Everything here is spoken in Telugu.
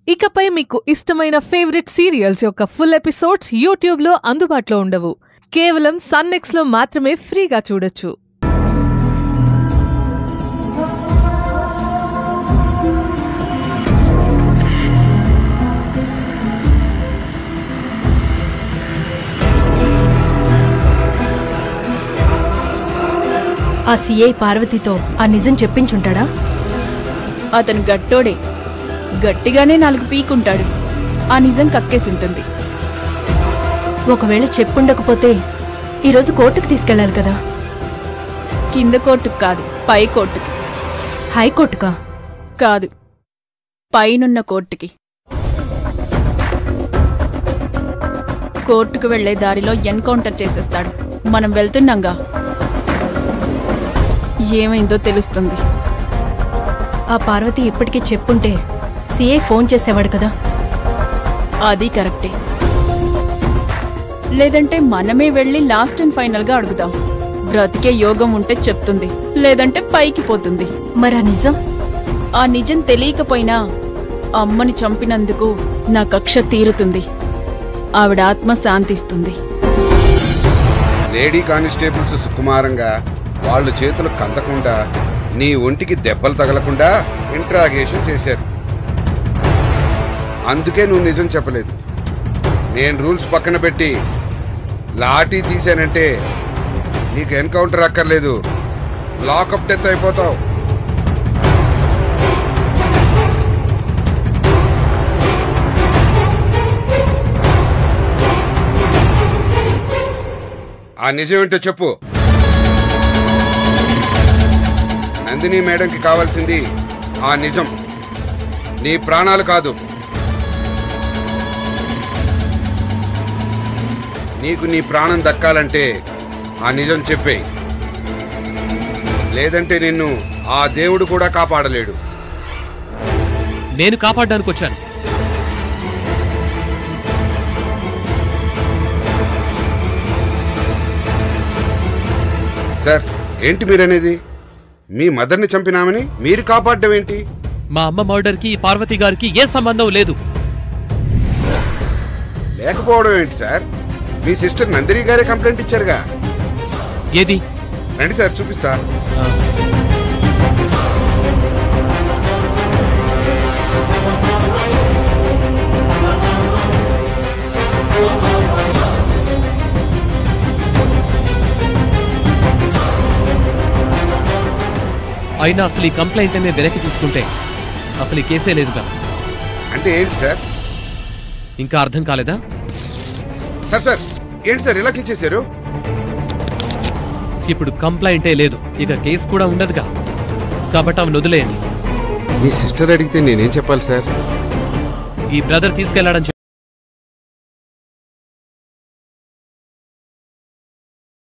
ఇకపై మీకు ఇష్టమైన ఫేవరెట్ సీరియల్స్ యొక్క ఫుల్ ఎపిసోడ్స్ యూట్యూబ్లో అందుబాటులో ఉండవు కేవలం సన్నెక్స్లో మాత్రమే ఫ్రీగా చూడొచ్చు ఆ సిఐ పార్వతితో ఆ నిజం చెప్పించుంటాడా అతను గట్టోడే గట్టిగానే నాలుగు పీకుంటాడు ఆ నిజం కక్కేసుంటుంది ఒకవేళ చెప్పుండకపోతే ఈరోజు కోర్టుకు తీసుకెళ్ళాలి కదా కింద కోర్టుకు కాదు పై కోర్టుకి హైకోర్టుకా కాదు పైనున్న కోర్టుకి కోర్టుకు వెళ్లే దారిలో ఎన్కౌంటర్ చేసేస్తాడు మనం వెళ్తున్నాంగా ఏమైందో తెలుస్తుంది ఆ పార్వతి ఇప్పటికీ చెప్పుంటే సిఐ ఫోన్ చేసేవాడు కదా అది కరెక్టే లేదంటే మనమే వెళ్ళి లాస్ట్ అండ్ ఫైనల్ గా అడుగుదాం బ్రతికే యోగం ఉంటే చెప్తుంది లేదంటే పైకి పోతుంది మరి ఆ నిజం ఆ నిజం తెలియకపోయినా అమ్మని చంపినందుకు నా కక్ష తీరుతుంది ఆవిడ ఆత్మ శాంతిస్తుంది లేడీ కానిస్టేబుల్స్ సుకుమారంగా వాళ్ళు చేతులు కందకుండా నీ ఒంటికి దెబ్బలు తగలకుండా ఇంట్రాగేషన్ చేశారు అందుకే నువ్వు నిజం చెప్పలేదు నేను రూల్స్ పక్కన పెట్టి లాఠీ తీశానంటే నీకు ఎన్కౌంటర్ అక్కర్లేదు లాకప్ డెత్ అయిపోతావు ఆ నిజం ఏంటో చెప్పు నందిని మేడంకి కావాల్సింది ఆ నిజం నీ ప్రాణాలు కాదు నీకు నీ ప్రాణం దక్కాలంటే ఆ నిజం చెప్పే లేదంటే నిన్ను ఆ దేవుడు కూడా కాపాడలేడు నేను కాపాడడానికి వచ్చాను సార్ ఏంటి మీరనేది మీ మదర్ని చంపినామని మీరు కాపాడడం ఏంటి మా అమ్మ మర్డర్ కి పార్వతి గారికి ఏ సంబంధం లేదు లేకపోవడం ఏంటి సార్ మీ సిస్టర్ నందిని గారే కంప్లైంట్ ఇచ్చారుగా ఏది రండి సార్ చూపిస్తా ఆ, అయినా అసలు ఈ కంప్లైంట్ మేము వెనక్కి తీసుకుంటే అసలు ఈ కేసే లేదుగా అంటే ఏంటి సార్ ఇంకా అర్థం కాలేదా సార్ సార్ ఏంటి సార్ ఇలా చేశారు ఇప్పుడు కంప్లైంటే లేదు ఇక కేసు కూడా ఉండదుగా కాబట్టి ఆమెను వదిలేయండి మీ సిస్టర్ అడిగితే నేనేం చెప్పాలి సార్ ఈ బ్రదర్ తీసుకెళ్లాడని